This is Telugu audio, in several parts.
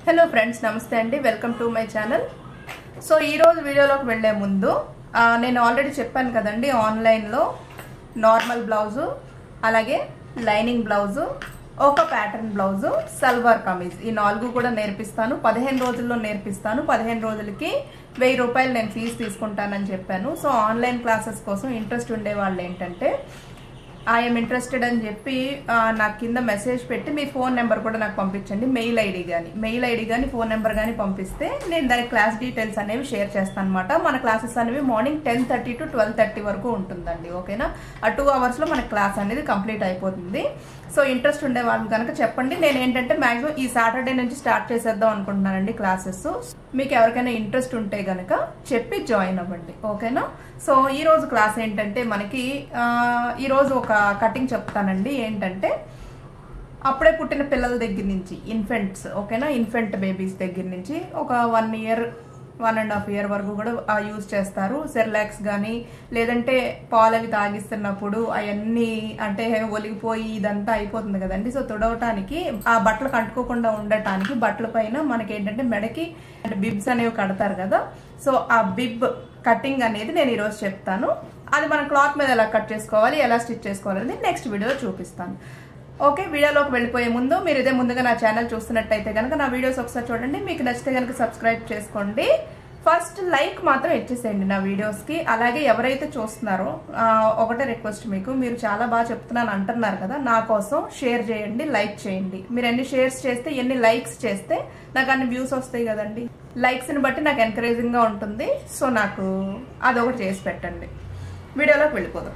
హలో ఫ్రెండ్స్ నమస్తే అండి welcome to my channel so ఈరోజు వీడియోలోకి వెళ్లే ముందు ఆ, నేను ఆల్రెడీ చెప్పాను కదండి ఆన్లైన్లో నార్మల్ బ్లౌజు అలాగే లైనింగ్ బ్లౌజు ఒక ప్యాటర్న్ బ్లౌజు సల్వార్ కమీజ్ ఈ నాలుగు కూడా నేర్పిస్తాను పదిహేను రోజుల్లో నేర్పిస్తాను పదిహేను రోజులకి వెయ్యి రూపాయలు నేను ఫీజు తీసుకుంటానని చెప్పాను సో ఆన్లైన్ క్లాసెస్ కోసం ఇంట్రెస్ట్ ఉండే వాళ్ళు ఏంటంటే ఐఎమ్ ఇంట్రెస్టెడ్ అని చెప్పి ఆ, నాకు కింద మెసేజ్ పెట్టి మీ ఫోన్ నెంబర్ కూడా నాకు పంపించండి మెయిల్ ఐడి కానీ మెయిల్ ఐడి కానీ ఫోన్ నెంబర్ కానీ పంపిస్తే నేను దాని క్లాస్ డీటెయిల్స్ అనేవి షేర్ చేస్తాను అనమాట మన క్లాసెస్ అనేవి morning ten thirty to twelve thirty వరకు ఉంటుందండి ఓకేనా ఆ టూ అవర్స్లో మన క్లాస్ అనేది కంప్లీట్ అయిపోతుంది సో ఇంట్రెస్ట్ ఉండే వాళ్ళు కనుక చెప్పండి నేను ఏంటంటే మాక్సిమం ఈ సాటర్డే నుంచి స్టార్ట్ చేసేద్దాం అనుకుంటున్నానండి క్లాసెస్ మీకు ఎవరికైనా ఇంట్రెస్ట్ ఉంటే కనుక చెప్పి జాయిన్ అవ్వండి ఓకేనా సో ఈ రోజు క్లాస్ ఏంటంటే మనకి ఆ, ఈ రోజు ఒక కటింగ్ చెప్తానండి ఏంటంటే అప్పుడే పుట్టిన పిల్లల దగ్గర నుంచి ఇన్ఫెంట్స్ ఓకేనా ఇన్ఫెంట్ బేబీస్ దగ్గర నుంచి ఒక one year one and half year వరకు కూడా యూజ్ చేస్తారు సెర్లాక్స్ కానీ లేదంటే పాలు అవి తాగిస్తున్నప్పుడు అవన్నీ అంటే ఒలిగిపోయి ఇదంతా అయిపోతుంది కదండి సో తుడవటానికి ఆ బట్టలు కట్టుకోకుండా ఉండటానికి బట్టల పైన మనకి ఏంటంటే మెడకి బిబ్స్ అనేవి కడతారు కదా సో ఆ బిబ్ కటింగ్ అనేది నేను ఈరోజు చెప్తాను అది మనం క్లాత్ మీద ఎలా కట్ చేసుకోవాలి ఎలా స్టిచ్ చేసుకోవాలి అనేది నెక్స్ట్ వీడియోలో చూపిస్తాను ఓకే వీడియోలోకి వెళ్ళిపోయే ముందు మీరు ఇదే ముందుగా నా ఛానల్ చూస్తున్నట్టయితే కనుక నా వీడియోస్ ఒకసారి చూడండి మీకు నచ్చితే కనుక సబ్స్క్రైబ్ చేసుకోండి ఫస్ట్ లైక్ మాత్రం ఇచ్చేసేయండి నా వీడియోస్కి అలాగే ఎవరైతే చూస్తున్నారో ఆ, ఒకటే రిక్వెస్ట్ మీకు మీరు చాలా బాగా చెప్తున్నాను అంటున్నారు కదా నా కోసం షేర్ చేయండి లైక్ చేయండి మీరు ఎన్ని షేర్స్ చేస్తే ఎన్ని లైక్స్ చేస్తే నాకు అన్ని వ్యూస్ వస్తాయి కదండి లైక్స్ని బట్టి నాకు ఎంకరేజింగ్గా ఉంటుంది సో నాకు అదొకటి చేసి పెట్టండి వీడియోలోకి వెళ్ళిపోదాం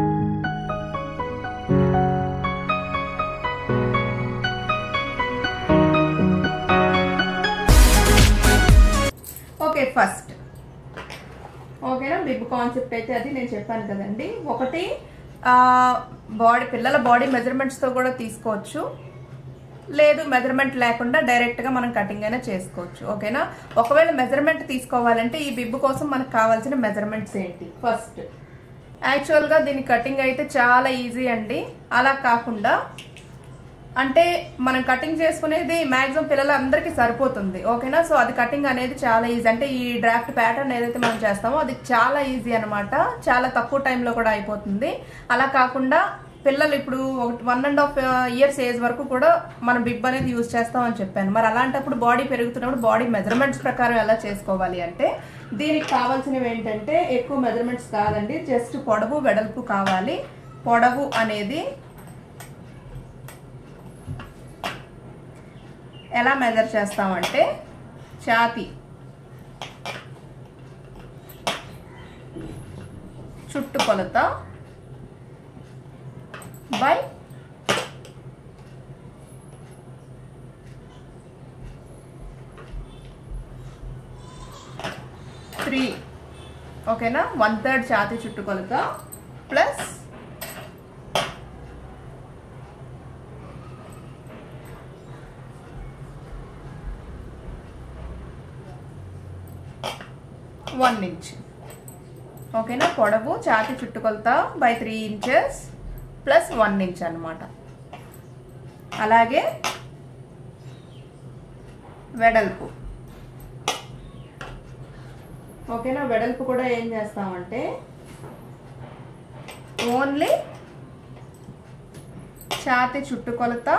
ఓకే ఫస్ట్ ఓకేనా బిగ్ కాన్సెప్ట్ అయితే అది నేను చెప్పాను కదండి ఒకటి బాడీ పిల్లల బాడీ మెజర్మెంట్స్తో కూడా తీసుకోవచ్చు లేదు మెజర్మెంట్ లేకుండా డైరెక్ట్గా మనం కటింగ్ అయినా చేసుకోవచ్చు ఓకేనా ఒకవేళ మెజర్మెంట్ తీసుకోవాలంటే ఈ బిబ్బు కోసం మనకు కావాల్సిన మెజర్మెంట్స్ ఏంటి ఫస్ట్ యాక్చువల్గా దీని కటింగ్ అయితే చాలా ఈజీ అండి అలా కాకుండా అంటే మనం కటింగ్ చేసుకునేది మాక్సిమం పిల్లలందరికీ సరిపోతుంది ఓకేనా సో అది కటింగ్ అనేది చాలా ఈజీ అంటే ఈ డ్రాఫ్ట్ ప్యాటర్న్ ఏదైతే మనం చేస్తామో అది చాలా ఈజీ అనమాట చాలా తక్కువ టైంలో కూడా అయిపోతుంది అలా కాకుండా పిల్లలు ఇప్పుడు one and half years age వరకు కూడా మనం బిబ్ అనేది యూజ్ చేస్తామని చెప్పాను మరి అలాంటప్పుడు బాడీ పెరుగుతున్నప్పుడు బాడీ మెజర్మెంట్స్ ప్రకారం ఎలా చేసుకోవాలి అంటే దీనికి కావాల్సినవి ఏంటంటే ఎక్కువ మెజర్మెంట్స్ కాదండి జస్ట్ పొడవు వెడల్పు కావాలి పొడవు అనేది ఎలా మెజర్ చేస్తామంటే ఛాతి చుట్టుకొలత బై త్రీ ఓకేనా వన్ థర్డ్ ఛాతి చుట్టుకొలత ప్లస్ వన్ ఇంచ్ ఓకేనా పొడవు ఛాతి చుట్టుకొలత by three inches plus one inch అనమాట అలాగే వెడల్పు ఓకేనా వెడల్పు కూడా ఏం చేస్తామంటే ఓన్లీ ఛాతి చుట్టుకొలత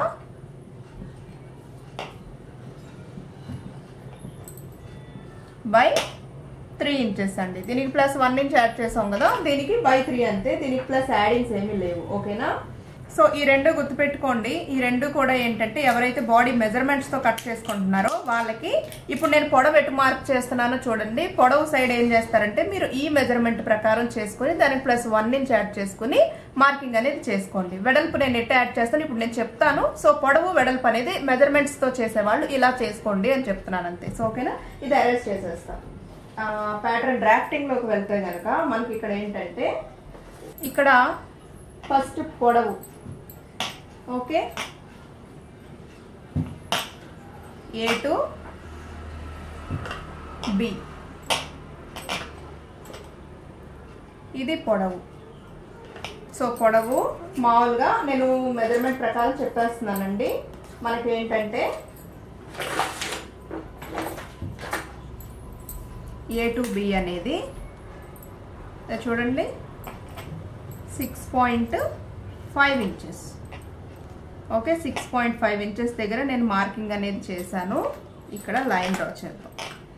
బై త్రీ ఇంచెస్ అండి దీనికి ప్లస్ వన్ ఇంచ్ యాడ్ చేసాం కదా దీనికి బై త్రీ అంతే దీనికి ప్లస్ యాడింగ్స్ ఏమీ లేవు ఓకేనా సో ఈ రెండు గుర్తుపెట్టుకోండి ఈ రెండు కూడా ఏంటంటే ఎవరైతే బాడీ మెజర్మెంట్స్తో కట్ చేసుకుంటున్నారో వాళ్ళకి ఇప్పుడు నేను పొడవు ఎటు మార్క్ చేస్తున్నానో చూడండి పొడవు సైడ్ ఏం చేస్తారంటే మీరు ఈ మెజర్మెంట్ ప్రకారం చేసుకుని దానికి ప్లస్ వన్ ఇంచ్ యాడ్ చేసుకుని మార్కింగ్ అనేది చేసుకోండి వెడల్పు నేను ఎట్ట యాడ్ చేస్తాను ఇప్పుడు నేను చెప్తాను సో పొడవు వెడల్పు అనేది మెజర్మెంట్స్తో చేసేవాళ్ళు ఇలా చేసుకోండి అని చెప్తున్నాను అంతే సో ఓకేనా ఇది అరేంజ్ చేసేస్తాను ప్యాటర్న్ డ్రాఫ్టింగ్లోకి వెళ్తే కనుక మనకి ఇక్కడ ఏంటంటే ఇక్కడ ఫస్ట్ పొడవు ఓకే ఏ టు బి ఇది పొడవు సో పొడవు మామూలుగా నేను మెజర్మెంట్ ప్రకారం చెప్పేస్తున్నానండి మనకి ఏంటంటే ఏ టు బి అనేది ఇది చూడండి six point five inches okay six point five inches దగ్గర నేను మార్కింగ్ అనేది చేశాను ఇక్కడ లైన్ డ్రా చేద్దాం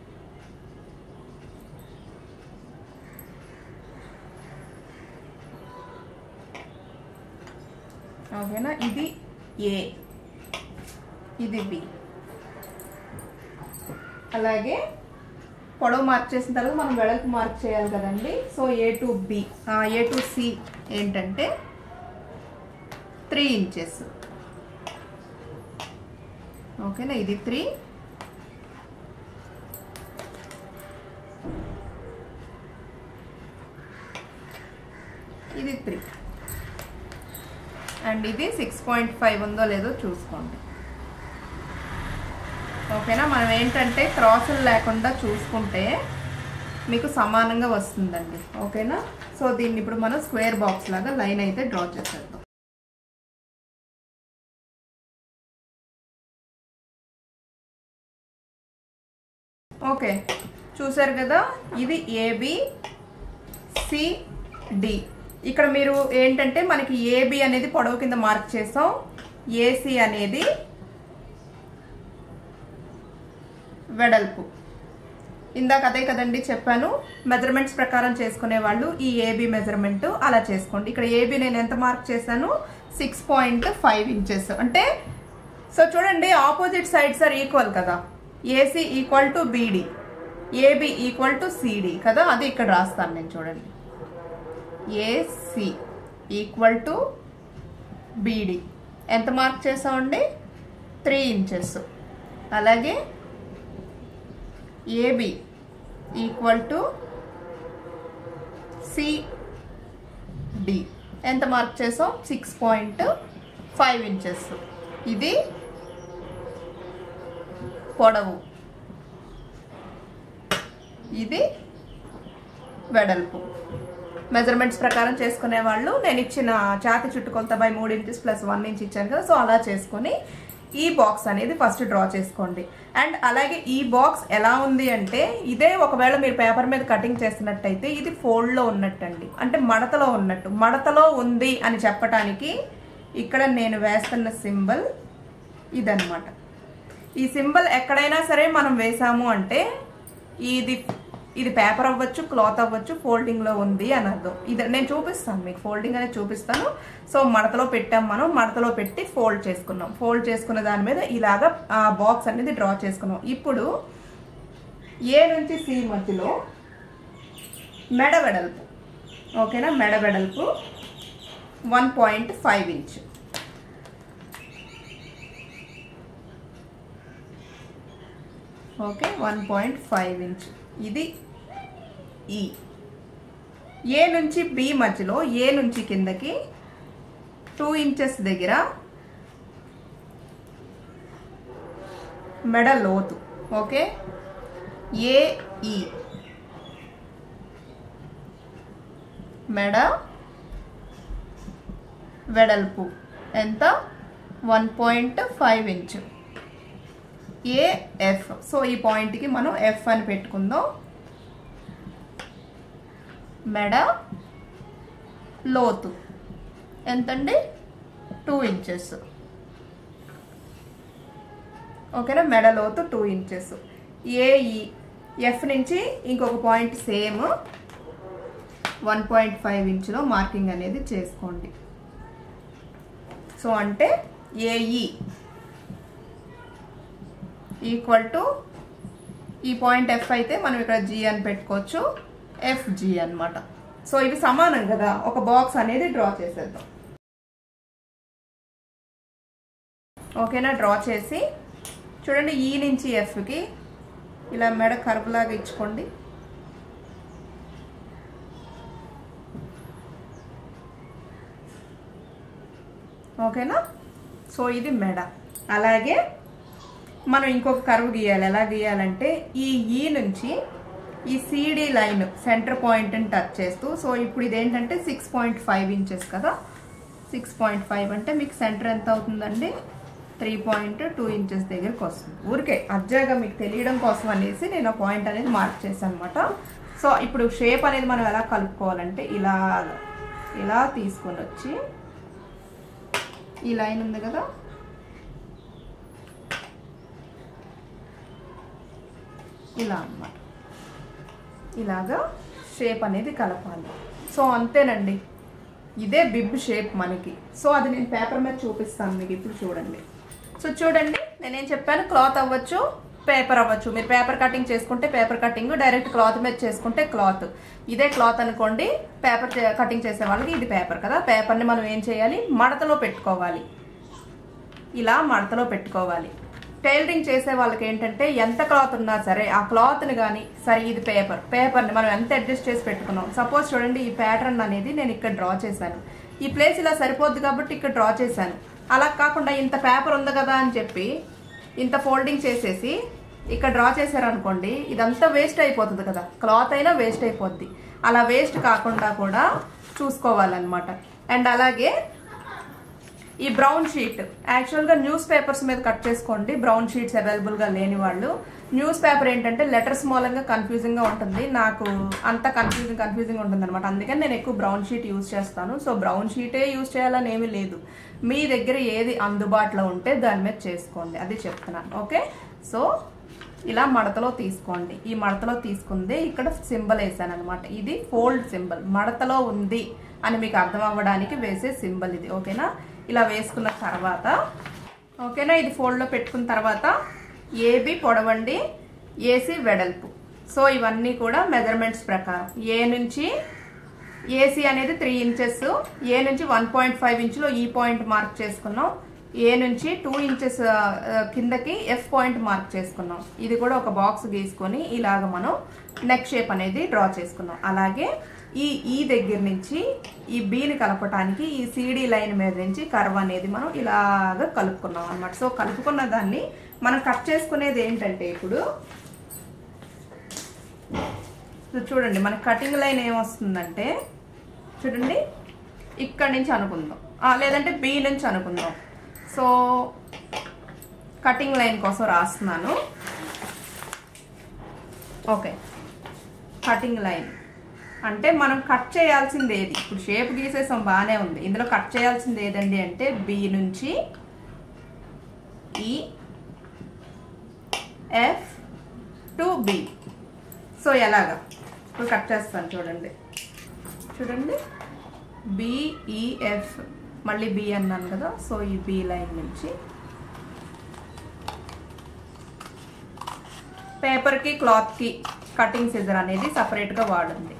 ఓకేనా ఇది ఏ ఇది బి అలాగే పొడవు మార్క్ చేసిన తర్వాత మనం వెడల్పు మార్క్ చేయాలి కదండి so A to B A to C ఏంటంటే త్రీ ఇంచెస్ ఓకేనా ఇది త్రీ ఇది త్రీ అండ్ ఇది సిక్స్ పాయింట్ ఫైవ్ ఉందో లేదో చూసుకోండి ఓకేనా మనం ఏంటంటే క్రాసులు లేకుండా చూసుకుంటే మీకు సమానంగా వస్తుందండి ఓకేనా సో దీన్ని ఇప్పుడు మనం స్క్వేర్ బాక్స్ లాగా లైన్ అయితే డ్రా చేసేద్దాం ఓకే చూసారు కదా ఇది ఏబి సిడి ఇక్కడ మీరు ఏంటంటే మనకి ఏబి అనేది పొడవు కింద మార్క్ చేసాం ఏసి అనేది వెడల్పు ఇందాక అదే కదండి చెప్పాను మెజర్మెంట్స్ ప్రకారం చేసుకునే వాళ్ళు ఈ ఏబి మెజర్మెంట్ అలా చేసుకోండి ఇక్కడ ఏబి నేను ఎంత మార్క్ చేశాను సిక్స్ పాయింట్ ఫైవ్ ఇంచెస్ అంటే సో చూడండి ఆపోజిట్ సైడ్స్ ఆర్ ఈక్వల్ కదా AC equal to BD AB equal to CD కదా అది ఇక్కడ రాస్తాను నేను చూడండి ఏసి ఈక్వల్ టు బీడి ఎంత మార్క్ చేసామండి త్రీ ఇంచెస్ అలాగే ఏబి ఈక్వల్ టు సిడి ఎంత మార్క్ చేసాం సిక్స్ పాయింట్ ఫైవ్ ఇంచెస్ ఇది పొడవు ఇది వెడల్పు మెజర్మెంట్స్ ప్రకారం చేసుకునే వాళ్ళు నేను ఇచ్చిన ఛాతి చుట్టుకొలత బై మూడు ఇంచెస్ ప్లస్ వన్ ఇంచ్ ఇచ్చాను కదా సో అలా చేసుకొని ఈ బాక్స్ అనేది ఫస్ట్ డ్రా చేసుకోండి అండ్ అలాగే ఈ బాక్స్ ఎలా ఉంది అంటే ఇదే ఒకవేళ మీరు పేపర్ మీద కటింగ్ చేసినట్టయితే ఇది ఫోల్డ్లో ఉన్నట్టండి అంటే మడతలో ఉన్నట్టు మడతలో ఉంది అని చెప్పటానికి ఇక్కడ నేను వేస్తున్న సింబల్ ఇదనమాట ఈ సింబల్ ఎక్కడైనా సరే మనం వేసాము అంటే ఇది ఇది పేపర్ అవ్వచ్చు క్లాత్ అవ్వచ్చు ఫోల్డింగ్లో ఉంది అని అర్థం ఇది నేను చూపిస్తాను మీకు ఫోల్డింగ్ అనేది చూపిస్తాను సో మడతలో పెట్టాం మనం మడతలో పెట్టి ఫోల్డ్ చేసుకున్నాం ఫోల్డ్ చేసుకున్న దాని మీద ఇలాగా బాక్స్ అనేది డ్రా చేసుకున్నాం ఇప్పుడు ఏ నుంచి సి మధ్యలో మెడ వెడల్పు ఓకేనా మెడ వెడల్పు one point five inch okay one point five inch ఇది ఈ ఏ నుంచి బి మధ్యలో ఏ నుంచి కిందకి టూ ఇంచెస్ దగ్గర మెడ లోతు ఓకే ఏఈ మెడ వెడల్పు ఎంత one point five inch AF so ఈ పాయింట్కి మనం ఎఫ్ అని పెట్టుకుందాం మెడ లోతు ఎంతండి టూ ఇంచెస్ ఓకేనా మెడ లోతు టూ ఇంచెస్ ఏఈ ఎఫ్ నుంచి ఇంకొక point same one point five ఇంచులో మార్కింగ్ అనేది చేసుకోండి సో అంటే AE equal to E point F అయితే మనం ఇక్కడ జీ అని పెట్టుకోవచ్చు ఎఫ్ జీ అనమాట సో ఇవి సమానం కదా ఒక బాక్స్ అనేది డ్రా చేసేద్దాం ఓకేనా డ్రా చేసి చూడండి ఈ నుంచి ఎఫ్కి ఇలా మెడ కరుపులాగా ఇచ్చుకోండి ఓకేనా సో ఇది మెడ అలాగే మనం ఇంకొక కరువు గీయాలి ఎలా గీయాలంటే ఈ ఈ నుంచి ఈ సిడి లైన్ సెంటర్ పాయింట్ని టచ్ చేస్తూ సో ఇప్పుడు ఇదేంటంటే సిక్స్ పాయింట్ ఫైవ్ ఇంచెస్ కదా సిక్స్ పాయింట్ ఫైవ్ అంటే మీకు సెంటర్ ఎంత అవుతుందండి త్రీ పాయింట్ టూ ఇంచెస్ దగ్గరికి వస్తుంది ఊరికే అర్జాగా మీకు తెలియడం కోసం అనేసి నేను ఆ పాయింట్ అనేది మార్క్ చేశాను అనమాట సో ఇప్పుడు షేప్ అనేది మనం ఎలా కలుపుకోవాలంటే ఇలా ఇలా తీసుకొని వచ్చి ఈ లైన్ ఉంది కదా ఇలా అన్నమాట ఇలాగా షేప్ అనేది కలపాలి సో అంతేనండి ఇదే బిబ్ షేప్ మనకి సో అది నేను పేపర్ మీద చూపిస్తాను మీకు ఇప్పుడు చూడండి సో చూడండి నేనేం చెప్పాను క్లాత్ అవ్వచ్చు పేపర్ అవ్వచ్చు మీరు పేపర్ కటింగ్ చేసుకుంటే పేపర్ కటింగ్ డైరెక్ట్ క్లాత్ మీద చేసుకుంటే క్లాత్ ఇదే క్లాత్ అనుకోండి పేపర్ కటింగ్ చేసే వాళ్ళకి ఇది పేపర్ కదా పేపర్ని మనం ఏం చేయాలి మడతలో పెట్టుకోవాలి ఇలా మడతలో పెట్టుకోవాలి టైలరింగ్ చేసే వాళ్ళకి ఏంటంటే ఎంత క్లాత్ ఉన్నా సరే ఆ క్లాత్ని కానీ సరే ఇది పేపర్ పేపర్ని మనం ఎంత అడ్జస్ట్ చేసి పెట్టుకున్నాం సపోజ్ చూడండి ఈ ప్యాటర్న్ అనేది నేను ఇక్కడ డ్రా చేశాను ఈ ప్లేస్ ఇలా సరిపోద్ది కాబట్టి ఇక్కడ డ్రా చేశాను అలా కాకుండా ఇంత పేపర్ ఉంది కదా అని చెప్పి ఇంత ఫోల్డింగ్ చేసేసి ఇక్కడ డ్రా చేశారనుకోండి ఇదంతా వేస్ట్ అయిపోతుంది కదా క్లాత్ అయినా వేస్ట్ అయిపోద్ది అలా వేస్ట్ కాకుండా కూడా చూసుకోవాలన్నమాట అండ్ అలాగే ఈ బ్రౌన్ షీట్ యాక్చువల్గా న్యూస్ పేపర్స్ మీద కట్ చేసుకోండి బ్రౌన్ షీట్స్ అవైలబుల్గా లేని వాళ్ళు న్యూస్ పేపర్ ఏంటంటే లెటర్స్ మూలంగా కన్ఫ్యూజింగ్గా ఉంటుంది నాకు అంత కన్ఫ్యూజింగ్ కన్ఫ్యూజింగ్ ఉంటుంది అనమాట అందుకని నేను ఎక్కువ బ్రౌన్ షీట్ యూస్ చేస్తాను సో బ్రౌన్ షీటే యూస్ చేయాలని ఏమీ లేదు మీ దగ్గర ఏది అందుబాటులో ఉంటే దాని మీద చేసుకోండి అది చెప్తున్నాను ఓకే సో ఇలా మడతలో తీసుకోండి ఈ మడతలో తీసుకుంది ఇక్కడ సింబల్ వేసాను అనమాట ఇది ఫోల్డ్ సింబల్ మడతలో ఉంది అని మీకు అర్థం అవ్వడానికి వేసే సింబల్ ఇది ఓకేనా ఇలా వేసుకున్న తర్వాత ఓకేనా ఇది ఫోల్డ్లో పెట్టుకున్న తర్వాత ఏబి పొడవండి ఏసీ వెడల్పు సో ఇవన్నీ కూడా మెజర్మెంట్స్ ప్రకారం ఏ నుంచి ఏసీ అనేది త్రీ ఇంచెస్ ఏ నుంచి వన్ పాయింట్ ఫైవ్ ఇంచులో ఈ పాయింట్ మార్క్ చేసుకున్నాం ఏ నుంచి టూ ఇంచెస్ కిందకి ఎఫ్ పాయింట్ మార్క్ చేసుకున్నాం ఇది కూడా ఒక బాక్స్ గీసుకొని ఇలాగ మనం నెక్ షేప్ అనేది డ్రా చేసుకున్నాం అలాగే ఈ ఈ దగ్గర నుంచి ఈ బీని కలపటానికి ఈ సిడి లైన్ మీద నుంచి కర్వ్ అనేది మనం ఇలాగ కలుపుకున్నాం అనమాట సో కలుపుకున్న దాన్ని మనం కట్ చేసుకునేది ఏంటంటే ఇప్పుడు చూడండి మన కటింగ్ లైన్ ఏమొస్తుందంటే చూడండి ఇక్కడి నుంచి అనుకుందాం లేదంటే బి నుంచి అనుకుందాం సో కటింగ్ లైన్ కోసం రాస్తున్నాను ఓకే కటింగ్ లైన్ అంటే మనం కట్ చేయాల్సింది ఏది ఇప్పుడు షేప్ గీసేసాం బాగానే ఉంది ఇందులో కట్ చేయాల్సింది ఏదండి అంటే బి నుంచి ఈ ఎఫ్ టు బి సో ఎలాగా ఇప్పుడు కట్ చేస్తాను చూడండి చూడండి బిఈఎఫ్ మళ్ళీ బి అన్నాను కదా సో ఈ బి లైన్ నుంచి పేపర్కి క్లాత్కి కటింగ్ సిజర్ అనేది సపరేట్గా వాడుంది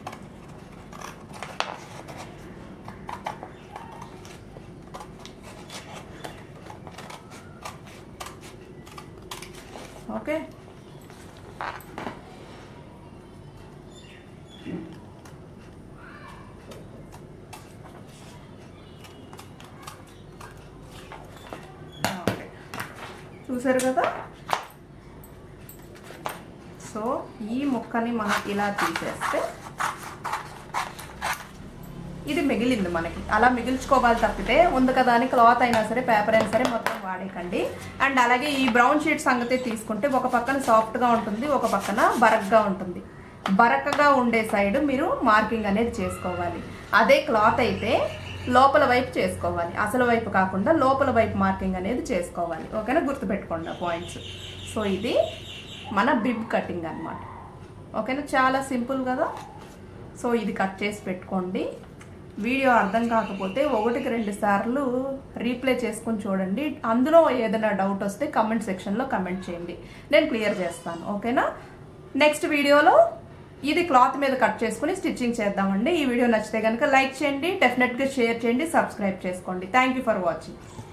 ఓకే చూసారు కదా సో ఈ ముక్కని మనం ఇలా తీసేస్తే ఇది మిగిలింది మనకి అలా మిగిల్చుకోవాలి తప్పితే ఉంది కదా అని క్లాత్ అయినా సరే పేపర్ అయినా సరే మొత్తం వాడేకండి అండ్ అలాగే ఈ బ్రౌన్ షీట్ సంగతి తీసుకుంటే ఒక పక్కన సాఫ్ట్గా ఉంటుంది ఒక పక్కన బరక్గా ఉంటుంది బరకగా ఉండే సైడ్ మీరు మార్కింగ్ అనేది చేసుకోవాలి అదే క్లాత్ అయితే లోపల వైపు చేసుకోవాలి అసలు వైపు కాకుండా లోపల వైపు మార్కింగ్ అనేది చేసుకోవాలి ఓకేనా గుర్తుపెట్టుకోండి పాయింట్స్ సో ఇది మన బిబ్ కటింగ్ అనమాట ఓకేనా చాలా సింపుల్ కదా సో ఇది కట్ చేసి పెట్టుకోండి వీడియో అర్థం కాకపోతే ఒకటికి రెండు సార్లు రీప్లే చేసుకుని చూడండి అందులో ఏదైనా డౌట్ వస్తే కమెంట్ సెక్షన్లో కమెంట్ చేయండి నేను క్లియర్ చేస్తాను ఓకేనా నెక్స్ట్ వీడియోలో ఇది క్లాత్ మీద కట్ చేసుకుని స్టిచ్చింగ్ చేద్దామండి ఈ వీడియో నచ్చితే కనుక లైక్ చేయండి డెఫినెట్గా షేర్ చేయండి సబ్స్క్రైబ్ చేసుకోండి థ్యాంక్ ఫర్ వాచింగ్